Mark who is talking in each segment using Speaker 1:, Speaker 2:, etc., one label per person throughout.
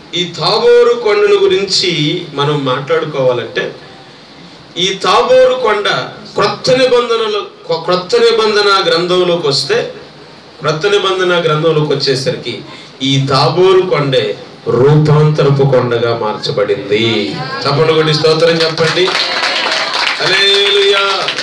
Speaker 1: ఈ తాబోరు కొండల గురించి మనం మాట్లాడుకోవాలంటే ఈ తాబోరు కొండ క్రొత్త నిబంధనలు కొ- క్రొత్త నిబంధన గ్రంథంలోకి వస్తే క్రొత్త నిబంధన గ్రంథంలోకి వచ్చేసరికి ఈ తాబోరు కొండే రూపాంతరపు కొండగా మార్చబడింది చెప్పండి కొట్టి స్తోత్రం చెప్పండి హల్లెలూయా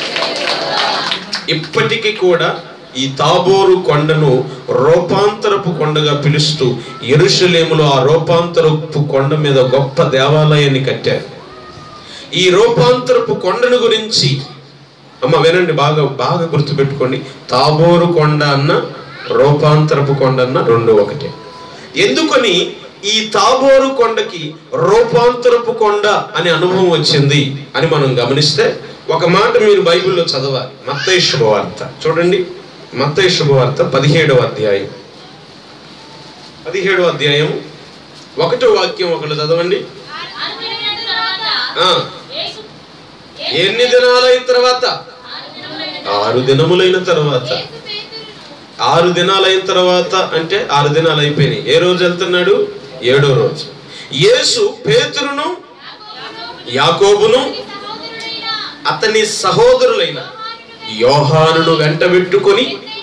Speaker 1: ఇప్పటికీ కూడా ఈ తాబోరు కొండను రూపాంతరపు కొండగా పిలుస్తూ ఎరుషలేములో ఆ రూపాంతరపు కొండ మీద గొప్ప దేవాలయాన్ని కట్టారు ఈ రూపాంతరపు కొండను గురించి అమ్మ వినండి బాగా బాగా గుర్తుపెట్టుకోండి తాబోరు కొండ అన్న రూపాంతరపు కొండ అన్న రెండు ఒకటే ఎందుకని ఈ తాబోరు కొండకి రూపాంతరపు కొండ అనే అనుభవం వచ్చింది అని మనం గమనిస్తే ఒక మాట మీరు బైబిల్లో చదవాలి మత్తయి శుభవార్త చూడండి మత్తయి శుభవార్త పదిహేడవ అధ్యాయం పదిహేడవ అధ్యాయం ఒకటో వాక్యం ఒకళ్ళు చదవండి
Speaker 2: అనుదినమైన తరువాత
Speaker 1: ఆ,
Speaker 2: యేసు
Speaker 1: ఎన్ని దినాలైన తర్వాత ఆరు దినములైన తర్వాత
Speaker 2: యేసు పేతురును
Speaker 1: ఆరు దినాలైన తర్వాత అంటే ఆరు దినాలు అయిపోయినాయి ఏ రోజు వెళ్తున్నాడు ఏడో రోజు యేసు పేతురును యాకోబును
Speaker 2: సహోదరుడైన
Speaker 1: అతని సహోదరులైన యోహానును వెంటబెట్టుకొని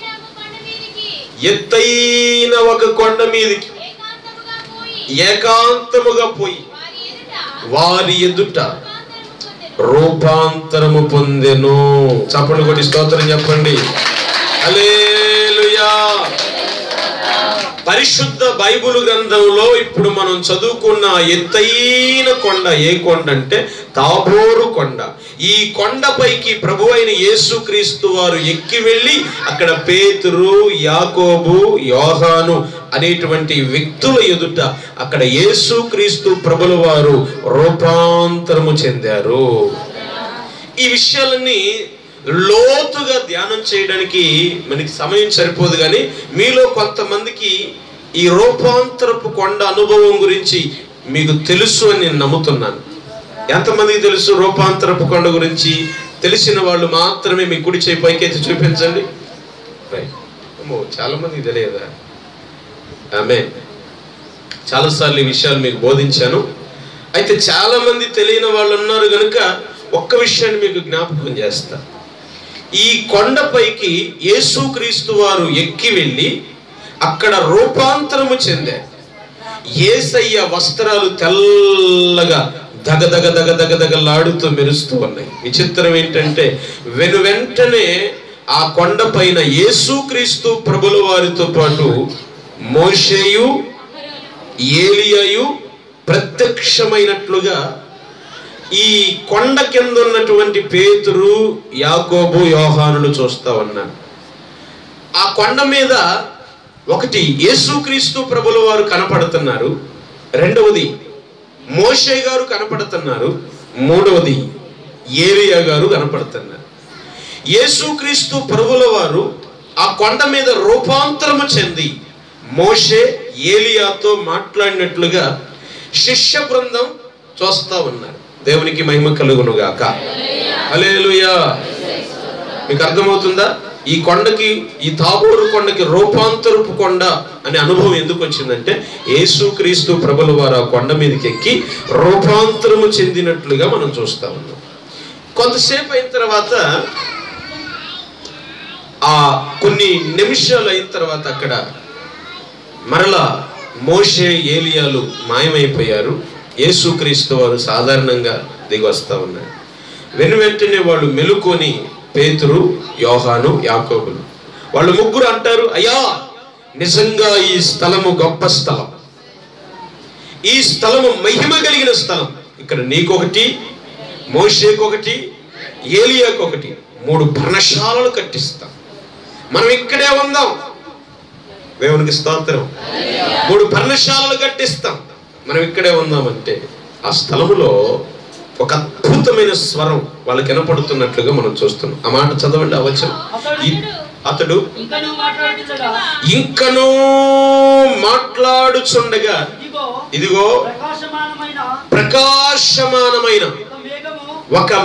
Speaker 2: ఎత్తైన ఒక కొండ మీదికి
Speaker 1: ఎత్తైన ఒక కొండ మీదకి
Speaker 2: ఏకాంతముగా పోయి
Speaker 1: ఏకాంతముగా పోయి
Speaker 2: వారి ఎదుట
Speaker 1: వారి ఎదుట
Speaker 2: రూపాంతరము
Speaker 1: రూపాంతరము
Speaker 2: పొందెను.
Speaker 1: పొందెను చప్పటి కొట్టి స్తోత్రం చెప్పండి హల్లెలూయా పరిశుద్ధ బైబిల్ గ్రంథంలో ఇప్పుడు మనం చదువుకున్న ఎత్తైన కొండ ఏ కొండ అంటే తాబోరు కొండ ఈ కొండపైకి ప్రభు అయిన యేసుక్రీస్తు వారు ఎక్కి వెళ్ళి అక్కడ పేతురు యాకోబు యోహాను అనేటువంటి వ్యక్తుల ఎదుట అక్కడ యేసుక్రీస్తు ప్రభుల వారు రూపాంతరము చెందారు ఈ విషయాలన్నీ లోతుగా ధ్యానం చేయడానికి మనకి సమయం సరిపోదు కానీ మీలో కొంతమందికి ఈ రూపాంతరపు కొండ అనుభవం గురించి మీకు తెలుసు అని నేను నమ్ముతున్నాను ఎంతమందికి తెలుసు రూపాంతరపు కొండ గురించి తెలిసిన వాళ్ళు మాత్రమే మీ కుడి చేయి పైకెత్తి చూపించండి రైట్ అమ్మో చాలా మందికి తెలియదా ఆమె చాలాసార్లు ఈ విషయాలు మీకు బోధించాను అయితే చాలా మంది తెలియని వాళ్ళు ఉన్నారు కనుక ఒక్క విషయాన్ని మీకు జ్ఞాపకం చేస్తా ఈ కొండపైకి యేసుక్రీస్తు వారు ఎక్కి వెళ్ళి అక్కడ రూపాంతరము చెందారు ఏసయ్య వస్త్రాలు తెల్లగా దగదగ దగ దగ దగలాడుతూ మెరుస్తూ ఉన్నాయి విచిత్రం ఏంటంటే వెను వెంటనే ఆ కొండపైన యేసుక్రీస్తు ప్రభుల వారితో పాటు మోషేయు ఏలియాయు ప్రత్యక్షమైనట్లుగా ఈ కొండ కింద ఉన్నటువంటి పేతురు యాకోబు యోహానులు చూస్తా ఉన్నారు ఆ కొండ మీద ఒకటి యేసుక్రీస్తు ప్రభుల వారు కనపడుతున్నారు రెండవది మోషే గారు కనపడుతున్నారు మూడవది ఏలియా గారు కనపడుతున్నారు యేసుక్రీస్తు ప్రభుల వారు ఆ కొండ మీద రూపాంతరము చెంది మోషే ఏలియాతో మాట్లాడినట్లుగా శిష్య బృందం చూస్తా ఉన్నారు దేవునికి మహిమ కలుగును గాక హల్లెలూయా మీకు అర్థమవుతుందా ఈ కొండకి ఈ తాబోరు కొండకి రూపాంతరపు కొండ అనే అనుభవం ఎందుకు వచ్చిందంటే యేసుక్రీస్తు ప్రభుల వారు ఆ కొండ మీదకి ఎక్కి రూపాంతరము చెందినట్లుగా మనం చూస్తా ఉన్నాం కొంతసేపు అయిన తర్వాత ఆ కొన్ని నిమిషాలు అయిన తర్వాత అక్కడ మరలా మోషే ఏలియాలు మాయమైపోయారు యేసుక్రీస్తు వారు సాధారణంగా దిగి వస్తా ఉన్నారు వెను వెంటనే వాళ్ళు మెలుకొని పేతురు యోహాను యాకోబులు వాళ్ళు ముగ్గురు అంటారు అయ్యా నిజంగా ఈ స్థలము గొప్ప స్థలం ఈ స్థలము మహిమ కలిగిన స్థలం ఇక్కడ నీకొకటి మోషేకొకటి ఏలియాకొకటి మూడు పర్ణశాలలు కట్టిస్తాం మనం ఇక్కడే ఉందాం దేవునికి స్తోత్రం మూడు పర్ణశాలలు కట్టిస్తాం మనం ఇక్కడే ఉందామంటే ఆ స్థలములో ఒక అద్భుతమైన స్వరం వాళ్ళకి వినపడుతున్నట్లుగా మనం చూస్తున్నాం ఆ మాట చదవండి ఆ వచనం ఈ- అతడు
Speaker 3: ఇంకా నువ్వు మాట్లాడుతుండగా
Speaker 1: ఇంకనూ మాట్లాడుచుండగా
Speaker 3: ఇదిగో
Speaker 1: ఇదిగో
Speaker 3: ప్రకాశమానమైన
Speaker 1: ప్రకాశమానమైన
Speaker 3: ఒక మేఘము
Speaker 1: ఒక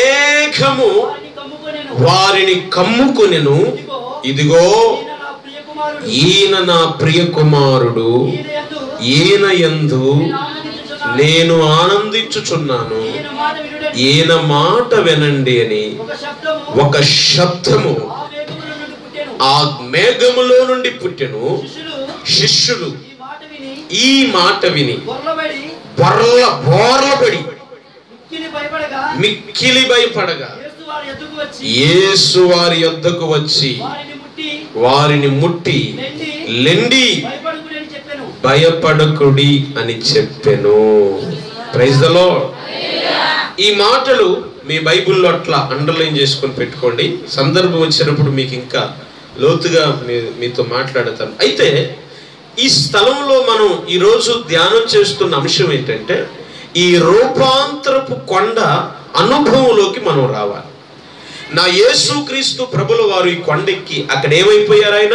Speaker 1: మేఘము
Speaker 3: వారిని కమ్ముకొనెను
Speaker 1: వారిని కమ్ముకొనెను
Speaker 3: ఇదిగో
Speaker 1: ఇదిగో
Speaker 3: ఈయన నా ప్రియ కుమారుడు
Speaker 1: ఈయన నా ప్రియ కుమారుడు
Speaker 3: ఈయన యందు
Speaker 1: ఈయన యందు
Speaker 3: నేను ఆనందించుచున్నాను.
Speaker 1: నేను ఆనందించుచున్నాను
Speaker 3: ఈయన మాట వినుడని
Speaker 1: ఈయన మాట వినండి అని
Speaker 3: ఒక శబ్దము
Speaker 1: ఒక శబ్దము
Speaker 3: ఆ మేఘముల నుండి పుట్టెను
Speaker 1: ఆ మేఘములో నుండి పుట్టెను
Speaker 3: శిష్యులు
Speaker 1: శిష్యులు
Speaker 3: ఈ మాట విని
Speaker 1: ఈ మాట విని
Speaker 3: బొర్లబడి
Speaker 1: బొర్ల బోర్లపడి
Speaker 3: మిక్కిలి భయపడగా
Speaker 1: మిక్కిలి భయపడగా
Speaker 3: యేసు వారి ఎద్దుకు వచ్చి
Speaker 1: యేసు వారి యొద్దకు వచ్చి
Speaker 3: వారిని ముట్టి
Speaker 1: వారిని ముట్టి
Speaker 3: లెండి
Speaker 1: లెండి
Speaker 3: భయపడుకుని చెప్పాను
Speaker 1: భయపడకుడి అని చెప్పెను ప్రైజ్ ద లార్డ్ ఈ మాటలు మీ బైబిల్లో అట్లా అండర్లైన్ చేసుకొని పెట్టుకోండి సందర్భం వచ్చినప్పుడు మీకు ఇంకా లోతుగా మీ- మీతో మాట్లాడతాను అయితే ఈ స్థలంలో మనం ఈరోజు ధ్యానం చేస్తున్న అంశం ఏంటంటే ఈ రూపాంతరపు కొండ అనుభవంలోకి మనం రావాలి నా యేసుక్రీస్తు ప్రభుల వారు ఈ కొండెక్కి అక్కడ ఏమైపోయారు ఆయన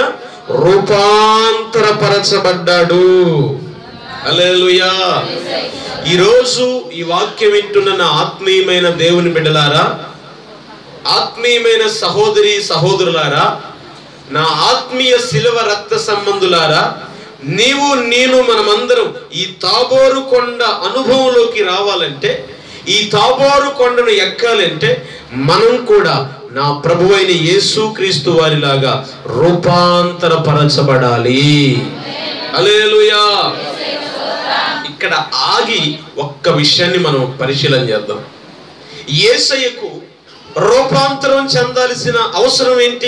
Speaker 1: రూపాంతరపరచబడ్డాడు హల్లెలూయా ఈరోజు ఈ వాక్యం వింటున్న నా ఆత్మీయమైన దేవుని బిడ్డలారా ఆత్మీయమైన సహోదరి సహోదరులారా నా ఆత్మీయ శిలవ రక్త సంబంధులారా నీవు నేను మనమందరం ఈ తాబోరు కొండ అనుభవంలోకి రావాలంటే ఈ తాబోరు కొండను ఎక్కాలంటే మనం కూడా నా ప్రభువైన యేసుక్రీస్తు వారిలాగా రూపాంతరపరచబడాలి హల్లెలూయా ఇక్కడ ఆగి ఒక్క విషయాన్ని మనం పరిశీలన చేద్దాం యేసయ్యకు రూపాంతరం చెందాల్సిన అవసరం ఏంటి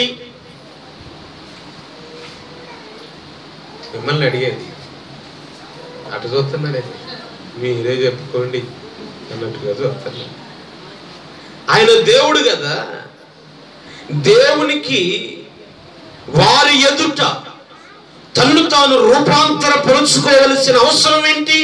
Speaker 1: మిమ్మల్ని అడిగేది అటు చూస్తున్నాడే మీరే చెప్పుకోండి అన్నట్టుగా చూస్తున్నా ఆయన దేవుడు కదా దేవునికి వారి ఎదుట తన్ను తాను రూపాంతర పరుచుకోవలసిన అవసరం ఏంటి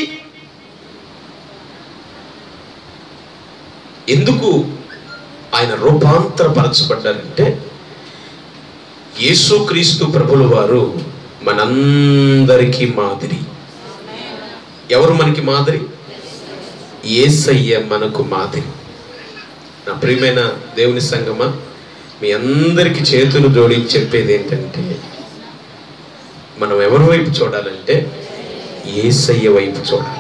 Speaker 1: ఎందుకు ఆయన రూపాంతరపరచబడ్డారంటే యేసుక్రీస్తు ప్రభుల వారు మనందరికీ మాదిరి ఎవరు మనకి మాదిరి ఏసయ్య మనకు మాదిరి నా ప్రియమైన దేవుని సంగమా మీ అందరికీ చేతులు జోడించి చెప్పేది ఏంటంటే మనం ఎవరి వైపు చూడాలంటే ఏసయ్య వైపు చూడాలి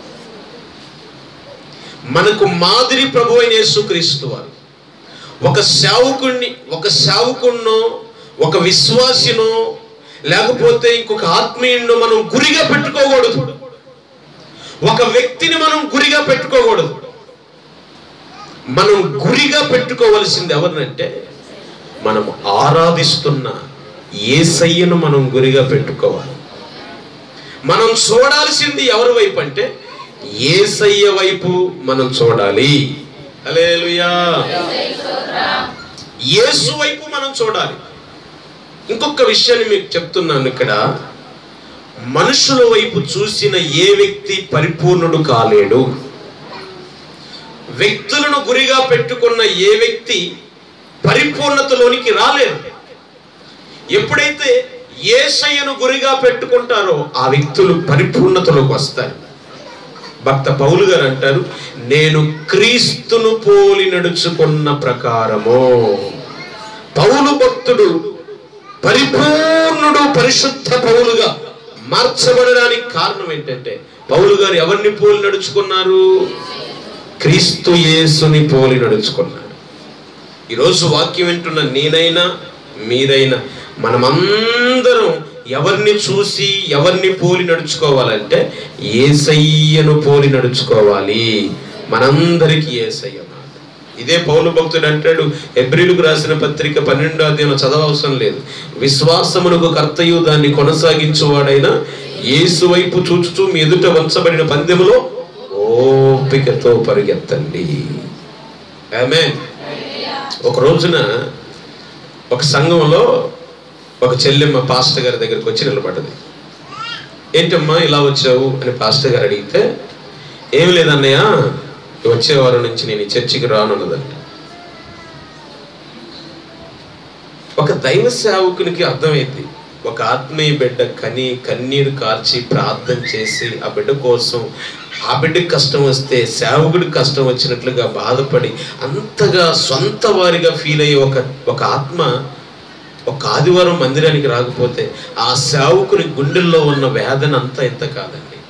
Speaker 1: మనకు మాదిరి ప్రభు అయిన యేసుక్రీస్తు వారు ఒక సేవకుణ్ణి ఒక సేవకున్నో ఒక విశ్వాసినో లేకపోతే ఇంకొక ఆత్మీయున్నో మనం గురిగా పెట్టుకోకూడదు ఒక వ్యక్తిని మనం గురిగా పెట్టుకోకూడదు మనం గురిగా పెట్టుకోవలసింది ఎవరినంటే మనం ఆరాధిస్తున్న ఏసయ్యను మనం గురిగా పెట్టుకోవాలి మనం చూడాల్సింది ఎవరి వైపు అంటే ఏసయ్య వైపు మనం చూడాలి హల్లెలూయా యేసు వైపు మనం చూడాలి ఇంకొక విషయాన్ని మీకు చెప్తున్నాను ఇక్కడ మనుషుల వైపు చూసిన ఏ వ్యక్తి పరిపూర్ణుడు కాలేడు వ్యక్తులను గురిగా పెట్టుకున్న ఏ వ్యక్తి పరిపూర్ణతలోనికి రాలేరు ఎప్పుడైతే ఏసయ్యను గురిగా పెట్టుకుంటారో ఆ వ్యక్తులు పరిపూర్ణతలోకి వస్తారు భక్త పౌలు గారు అంటారు నేను క్రీస్తును పోలి నడుచుకున్న ప్రకారము పౌలు భక్తుడు పరిపూర్ణుడు పరిశుద్ధ పౌలుగా మార్చబడడానికి కారణం ఏంటంటే పౌలు గారు ఎవరిని పోలి నడుచుకున్నారు క్రీస్తు యేసుని పోలి నడుచుకున్నాడు ఈరోజు వాక్యం వింటున్న నేనైనా మీరైనా మనమందరం ఎవరిని చూసి ఎవరిని పోలి నడుచుకోవాలంటే ఏసయ్యను పోలి నడుచుకోవాలి మనందరికీ ఏసయ్య మాట ఇదే పౌలు భక్తుడు అంటాడు ఎబ్రిలకు రాసిన పత్రిక పన్నెండో అధ్యాయం చదవవసరం లేదు విశ్వాసమునకు కర్తయు దాన్ని కొనసాగించువాడైనా యేసు వైపు చూచుచూ మీ ఎదుట వంచబడిన పందెములో ఓపికతో పరిగెత్తండి ఆమె ఒక రోజున ఒక సంఘంలో ఒక చెల్లెమ్మ పాస్టర్ గారి దగ్గరికి వచ్చి నిలబడ్డది ఏంటమ్మా ఇలా వచ్చావు అని పాస్టర్ గారు అడిగితే ఏమి లేదన్నయ్య వచ్చే వారం నుంచి నేను ఈ చర్చికి రానున్నదంట ఒక దైవ సేవకునికి అర్థమైంది ఒక ఆత్మీయ బిడ్డ కని కన్నీరు కార్చి ప్రార్థన చేసి ఆ బిడ్డ కోసం ఆ బిడ్డకి కష్టం వస్తే సేవకుడికి కష్టం వచ్చినట్లుగా బాధపడి అంతగా సొంత వారిగా ఫీల్ అయ్యే ఒక ఒక ఆత్మ ఒక ఆదివారం మందిరానికి రాకపోతే ఆ సేవకుని గుండెల్లో ఉన్న వేదన అంతా ఇంత కాదండి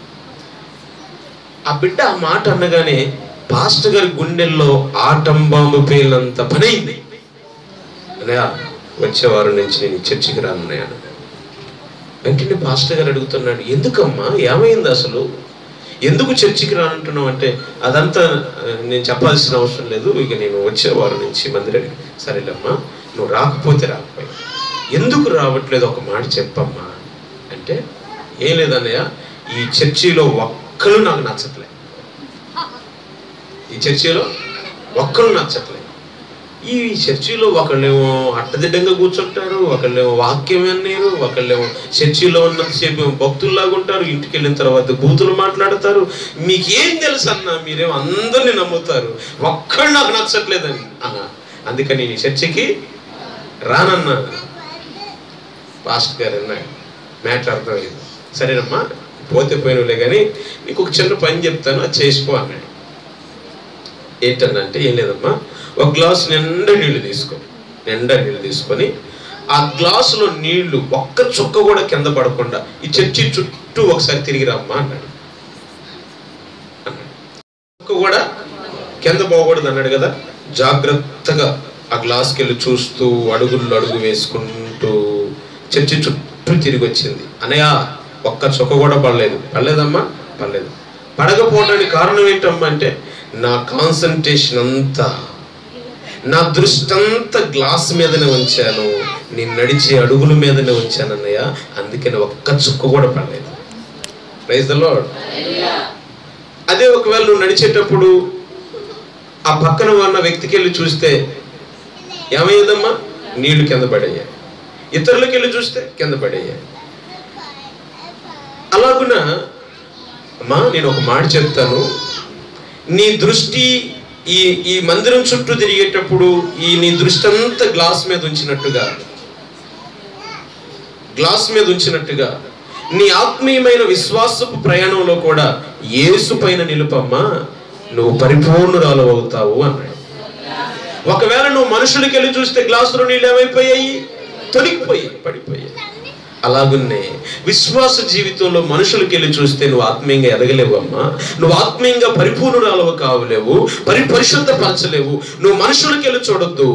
Speaker 1: ఆ బిడ్డ ఆ మాట అనగానే పాస్టర్ గారి గుండెల్లో ఆటం బాంబు పేలినంత పనైంది అన్నయ్య వచ్చే వారం నుంచి నేను ఈ చర్చికి రానన్నయ్య అన్నాడు. వెంటనే పాస్టర్ గారు అడుగుతున్నాడు ఎందుకమ్మా ఏమైంది అసలు ఎందుకు చర్చికి రానంటున్నావు అంటే అదంతా ఆ, నేను చెప్పాల్సిన అవసరం లేదు ఇక నేను వచ్చే వారం నుంచి మందిరానికి సరేలేమ్మా నువ్వు రాకపోతే రాకపోయి ఎందుకు రావట్లేదు ఒక మాట చెప్పమ్మా అంటే ఏం లేదన్నయ్య ఈ చర్చిలో ఒక్కరు నాకు నచ్చట్లే ఈ చర్చిలో ఒక్కరు నచ్చట్లే ఈ చర్చిలో ఒకళ్ళేమో అట్టదిడ్డంగా కూర్చుంటారు ఒకళ్ళేమో వాక్యం అన్నారు ఒకళ్ళేమో చర్చిలో ఉన్నంతసేపు ఏమో భక్తుల్లాగా ఉంటారు ఇంటికి వెళ్ళిన తర్వాత బూతులు మాట్లాడతారు మీకేం తెలుసు అన్న మీరేమో అందరిని నమ్ముతారు ఒక్కడు నాకు నచ్చట్లేదని అన్న అందుకని ఈ చర్చికి రానన్నా పాస్ట్ గారు అన్నాడు మ్యాటర్ అర్థమైంది సరేనమ్మా పోతే పోయినలే కానీ నీకు ఒక చిన్న పని చెప్తాను అది చేసుకో అన్నాడు ఏంటన్నంటే ఏం లేదమ్మా ఒక గ్లాస్ నిండా నీళ్లు తీసుకో నిండా నీళ్లు తీసుకొని ఆ గ్లాసులో నీళ్లు ఒక్క చుక్క కూడా కింద పడకుండా ఈ చర్చి చుట్టూ ఒకసారి తిరిగి రమ్మా అన్నాడు అన్నాడు. చుక్క కూడా కింద పోకూడదు అన్నాడు కదా జాగ్రత్తగా ఆ గ్లాస్కి వెళ్ళి చూస్తూ అడుగుల్లో అడుగు వేసుకుంటూ చర్చి చుట్టూ తిరిగి వచ్చింది అనయ్య ఒక్క చుక్క కూడా పడలేదు పడలేదమ్మా పడలేదు పడకపోవడానికి కారణం ఏంటమ్మా అంటే నా కాన్సన్ట్రేషన్ అంతా నా దృష్టి అంతా గ్లాస్ మీదనే ఉంచాను నేను నడిచే అడుగుల మీదనే ఉంచాను అన్నయ్య అందుకని ఒక్క చుక్క కూడా పడలేదు ప్రైజ్ ద లార్డ్ అదే ఒకవేళ నువ్వు నడిచేటప్పుడు ఆ పక్కన ఉన్న వ్యక్తికి వెళ్ళి చూస్తే ఏమయ్యేదమ్మా నీళ్లు కింద పడేయాయి ఇతరులకి వెళ్ళి చూస్తే కింద పడేయాయి అలాగున అమ్మా నేను ఒక మాట చెప్తాను నీ దృష్టి ఈ ఈ మందిరం చుట్టూ తిరిగేటప్పుడు ఈ నీ దృష్టి అంతా గ్లాస్ మీద ఉంచినట్టుగా గ్లాస్ మీద ఉంచినట్టుగా నీ ఆత్మీయమైన విశ్వాసపు ప్రయాణంలో కూడా యేసు పైన నిలుపమ్మా నువ్వు పరిపూర్ణురాలు అవుతావు అన్నాడు ఒకవేళ నువ్వు మనుషులకి వెళ్ళి చూస్తే గ్లాసులో నీళ్ళు ఏమైపోయాయి తొలిగిపోయాయి పడిపోయాయి అలాగున్నే విశ్వాస జీవితంలో మనుషులకి వెళ్ళి చూస్తే నువ్వు ఆత్మీయంగా ఎదగలేవు అమ్మా నువ్వు ఆత్మీయంగా పరిపూర్ణురాలవు కావలేవు పరి పరిశుద్ధపరచలేవు నువ్వు మనుషులకి వెళ్ళి చూడొద్దు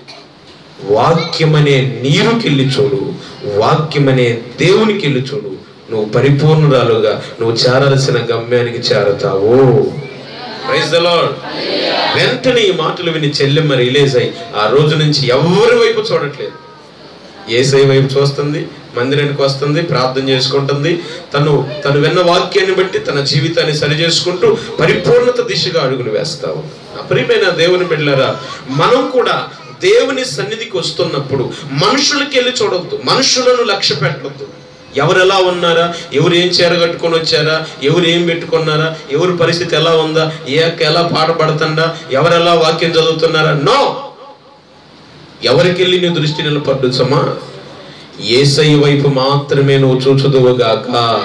Speaker 1: వాక్యమనే నీరుకెళ్ళి చూడు వాక్యమనే దేవునికి వెళ్ళి చూడు నువ్వు పరిపూర్ణురాలుగా నువ్వు చేరాల్సిన గమ్యానికి చేరతావు ప్రైజ్ ద లార్డ్ వెంటనే ఈ మాటలు విని చెల్లెమ్మ రిలీజ్ అయ్యి ఆ రోజు నుంచి ఎవరి వైపు చూడట్లేదు ఏసై వైపు చూస్తుంది మందిరానికి వస్తుంది ప్రార్థన చేసుకుంటుంది తను తను విన్న వాక్యాన్ని బట్టి తన జీవితాన్ని సరి చేసుకుంటూ పరిపూర్ణత దిశగా అడుగులు వేస్తావు ప్రియమైన దేవుని బిడ్డలారా మనం కూడా దేవుని సన్నిధికి వస్తున్నప్పుడు మనుషులకి వెళ్ళి చూడొద్దు మనుషులను లక్ష్య పెట్టొద్దు ఎవరు ఎలా ఉన్నారా ఎవరు ఏం చీర కట్టుకొని వచ్చారా ఎవరు ఏం పెట్టుకున్నారా ఎవరి పరిస్థితి ఎలా ఉందా ఏ అక్క ఎలా పాట పడుతుందా ఎవరు ఎలా వాక్యం చదువుతున్నారా నో ఎవరికెళ్ళి నీ దృష్టి నిలబడ్డు సమా ఏసయ్య వైపు మాత్రమే నువ్వు చూచుదువుగాక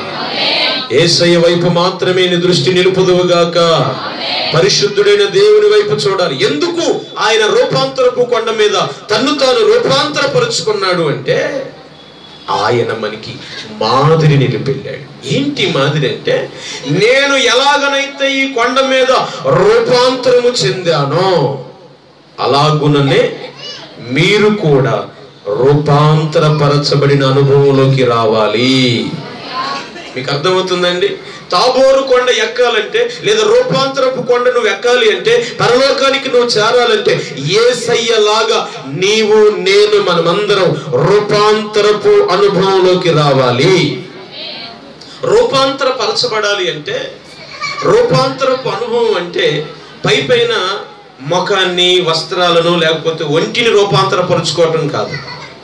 Speaker 1: ఏసయ్య వైపు మాత్రమే నీ దృష్టి నిలుపుదువుగాక పరిశుద్ధుడైన దేవుని వైపు చూడాలి ఎందుకు ఆయన రూపాంతరపు కొండ మీద తన్ను తాను రూపాంతరపరుచుకున్నాడు అంటే ఆయన మనకి మాదిరి నిలిపెళ్ళాడు ఏంటి మాదిరి అంటే నేను ఎలాగనైతే ఈ కొండ మీద రూపాంతరము చెందానో అలాగుననే మీరు కూడా రూపాంతరపరచబడిన అనుభవంలోకి రావాలి మీకు అర్థమవుతుందండి తాబోరు కొండ ఎక్కాలంటే లేదా రూపాంతరపు కొండ నువ్వు ఎక్కాలి అంటే పరలోకానికి నువ్వు చేరాలంటే ఏసయ్యలాగా నీవు నేను మనమందరం రూపాంతరపు అనుభవంలోకి రావాలి రూపాంతర పరచబడాలి అంటే రూపాంతరపు అనుభవం అంటే పై పైన ముఖాన్ని వస్త్రాలను లేకపోతే ఒంటిని రూపాంతరపరుచుకోవటం కాదు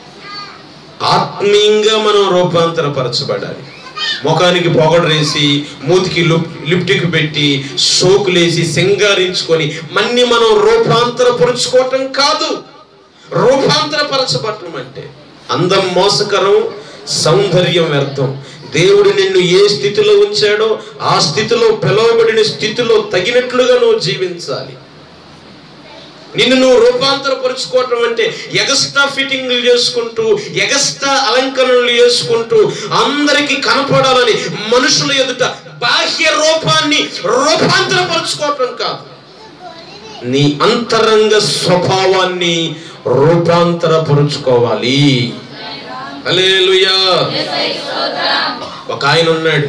Speaker 1: ఆత్మీయంగా మనం రూపాంతరపరచబడాలి ముఖానికి పొగడరేసి మూతికి లిప్- లిప్టిక్ పెట్టి సోకులేసి సింగారించుకొని మన్ని మనం రూపాంతరపరుచుకోవటం కాదు రూపాంతరపరచబడటం అంటే అందం మోసకరం సౌందర్యం వ్యర్థం దేవుడు నిన్ను ఏ స్థితిలో ఉంచాడో ఆ స్థితిలో పిలువబడిన స్థితిలో తగినట్లుగా నువ్వు జీవించాలి నిన్ను నువ్వు రూపాంతరపరుచుకోవటం అంటే ఎగస్ట్రా ఫిట్టింగ్లు చేసుకుంటూ ఎగస్ట్రా అలంకరణలు చేసుకుంటూ అందరికీ కనపడాలని మనుషుల ఎదుట బాహ్య రూపాన్ని రూపాంతరపరుచుకోవటం కాదు నీ అంతరంగ స్వభావాన్ని రూపాంతరపరుచుకోవాలి హల్లెలూయా ఒక ఆయన ఉన్నాడు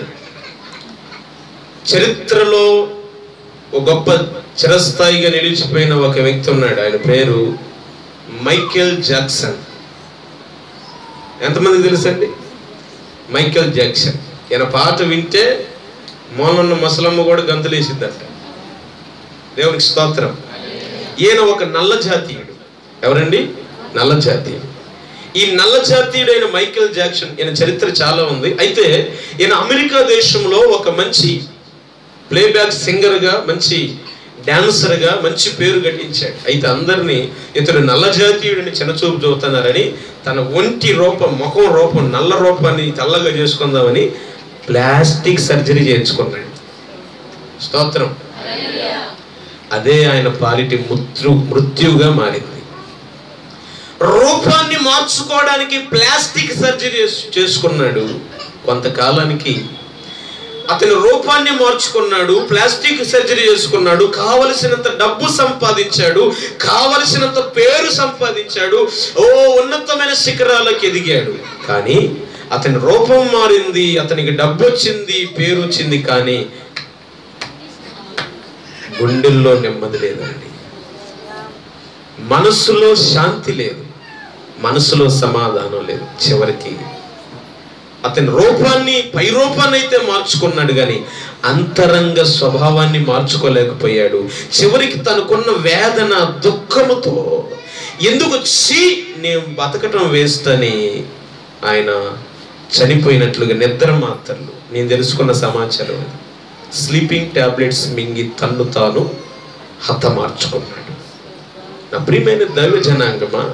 Speaker 1: చరిత్రలో ఒక గొప్ప చిరస్థాయిగా నిలిచిపోయిన ఒక వ్యక్తి ఉన్నాడు ఆయన పేరు మైకేల్ జాక్సన్ ఎంతమందికి తెలుసండి మైకేల్ జాక్సన్ ఈయన పాట వింటే మోనన్న ముసలమ్మ కూడా గంతులేసిందంట దేవునికి స్తోత్రం ఈయన ఒక నల్ల జాతీయుడు ఎవరండి నల్ల జాతీయుడు ఈ నల్ల జాతీయుడైన మైకేల్ జాక్సన్ ఈయన చరిత్ర చాలా ఉంది అయితే ఈయన అమెరికా దేశంలో ఒక మంచి ప్లేబ్యాక్ సింగర్గా మంచి డాన్సర్గా మంచి పేరు గట్టించాడు అయితే అందరినీ ఇతడు నల్ల జాతీయుడిని చిన్నచూపు చూస్తున్నారని తన ఒంటి రూపం ముఖం రూపం నల్ల రూపాన్ని తెల్లగా చేసుకుందామని ప్లాస్టిక్ సర్జరీ చేయించుకున్నాడు స్తోత్రం అదే ఆయన పాలిటి మృత్యు మృత్యుగా మారింది రూపాన్ని మార్చుకోవడానికి ప్లాస్టిక్ సర్జరీ చేసు- చేసుకున్నాడు కొంతకాలానికి అతని రూపాన్ని మార్చుకున్నాడు ప్లాస్టిక్ సర్జరీ చేసుకున్నాడు కావలసినంత డబ్బు సంపాదించాడు కావలసినంత పేరు సంపాదించాడు ఓ ఉన్నతమైన శిఖరాలకు ఎదిగాడు కానీ అతని రూపం మారింది అతనికి డబ్బు వచ్చింది పేరు వచ్చింది కానీ గుండెల్లో నెమ్మది లేదండి మనస్సులో శాంతి లేదు మనసులో సమాధానం లేదు చివరికి అతని రూపాన్ని పై రూపాన్ని అయితే మార్చుకున్నాడు కానీ అంతరంగ స్వభావాన్ని మార్చుకోలేకపోయాడు చివరికి తనకున్న వేదన దుఃఖముతో ఎందుకు చీ నేను బతకటం వేస్తని ఆయన చనిపోయినట్లుగా నిద్ర మాత్రలు నేను తెలుసుకున్న సమాచారం అది. స్లీపింగ్ టాబ్లెట్స్ మింగి తన్ను తాను హతమార్చుకున్నాడు నా ప్రియమైన దైవ జనాంగమా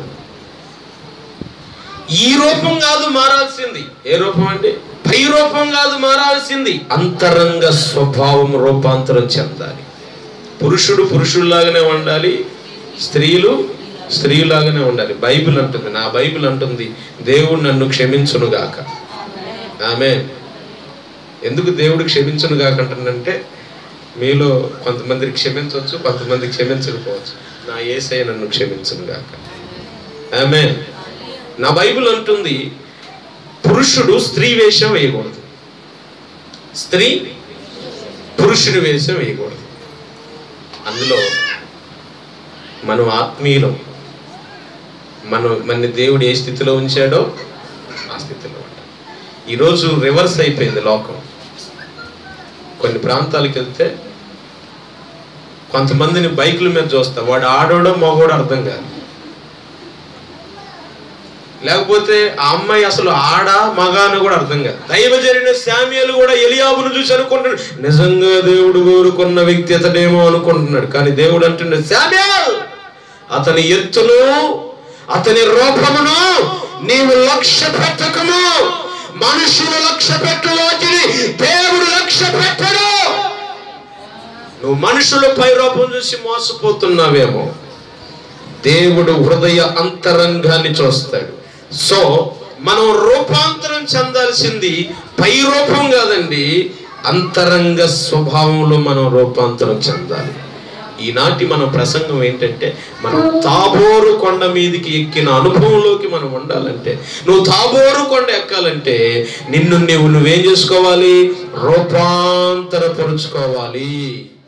Speaker 1: ఈ రూపం కాదు మారాల్సింది ఏ రూపం అంటే పై రూపం కాదు మారాల్సింది అంతరంగ స్వభావం రూపాంతరం చెందాలి పురుషుడు పురుషుల్లాగానే ఉండాలి స్త్రీలు స్త్రీలాగానే ఉండాలి బైబిల్ అంటుంది నా బైబిల్ అంటుంది దేవుడు నన్ను క్షమించును గాక ఆమె ఎందుకు దేవుడు క్షమించును గాక అంటుందంటే మీలో కొంతమందికి క్షమించవచ్చు కొంతమందికి క్షమించకపోవచ్చు నా ఏసై నన్ను క్షమించును గాక ఆమె నా బైబిల్ అంటుంది పురుషుడు స్త్రీ వేషం వేయకూడదు స్త్రీ పురుషుని వేషం వేయకూడదు అందులో మనం ఆత్మీయులం మనం మన దేవుడు ఏ స్థితిలో ఉంచాడో ఆ స్థితిలో ఉంటాం ఈరోజు రివర్స్ అయిపోయింది లోకం కొన్ని ప్రాంతాలకు వెళ్తే కొంతమందిని బైకుల మీద చూస్తా వాడు ఆడోడో మగోడో అర్థం కాదు లేకపోతే ఆ అమ్మాయి అసలు ఆడ మగ అని కూడా అర్థం కాదు దైవ జరిగిన శామ్యులు కూడా ఎలియాబును చూసి అనుకుంటున్నాడు నిజంగా దేవుడు కోరుకున్న వ్యక్తి అతడేమో అనుకుంటున్నాడు కానీ దేవుడు అంటున్నాడు శామ్యుల్ అతని ఎత్తును అతని రూపమును నీవు లక్ష్య పెట్టకము మనుషులు లక్ష్య పెట్టు వాటిని దేవుడు లక్ష్య పెట్టడు నువ్వు మనుషుల పై రూపం చూసి మోసపోతున్నావేమో దేవుడు హృదయ అంతరంగాన్ని చూస్తాడు సో మనం రూపాంతరం చెందాల్సింది పై రూపం కాదండి అంతరంగ స్వభావంలో మనం రూపాంతరం చెందాలి ఈనాటి మన ప్రసంగం ఏంటంటే మనం తాబోరు కొండ మీదకి ఎక్కిన అనుభవంలోకి మనం ఉండాలంటే నువ్వు తాబోరు కొండ ఎక్కాలంటే నిన్ను నువ్వు నువ్వేం చేసుకోవాలి రూపాంతరపరుచుకోవాలి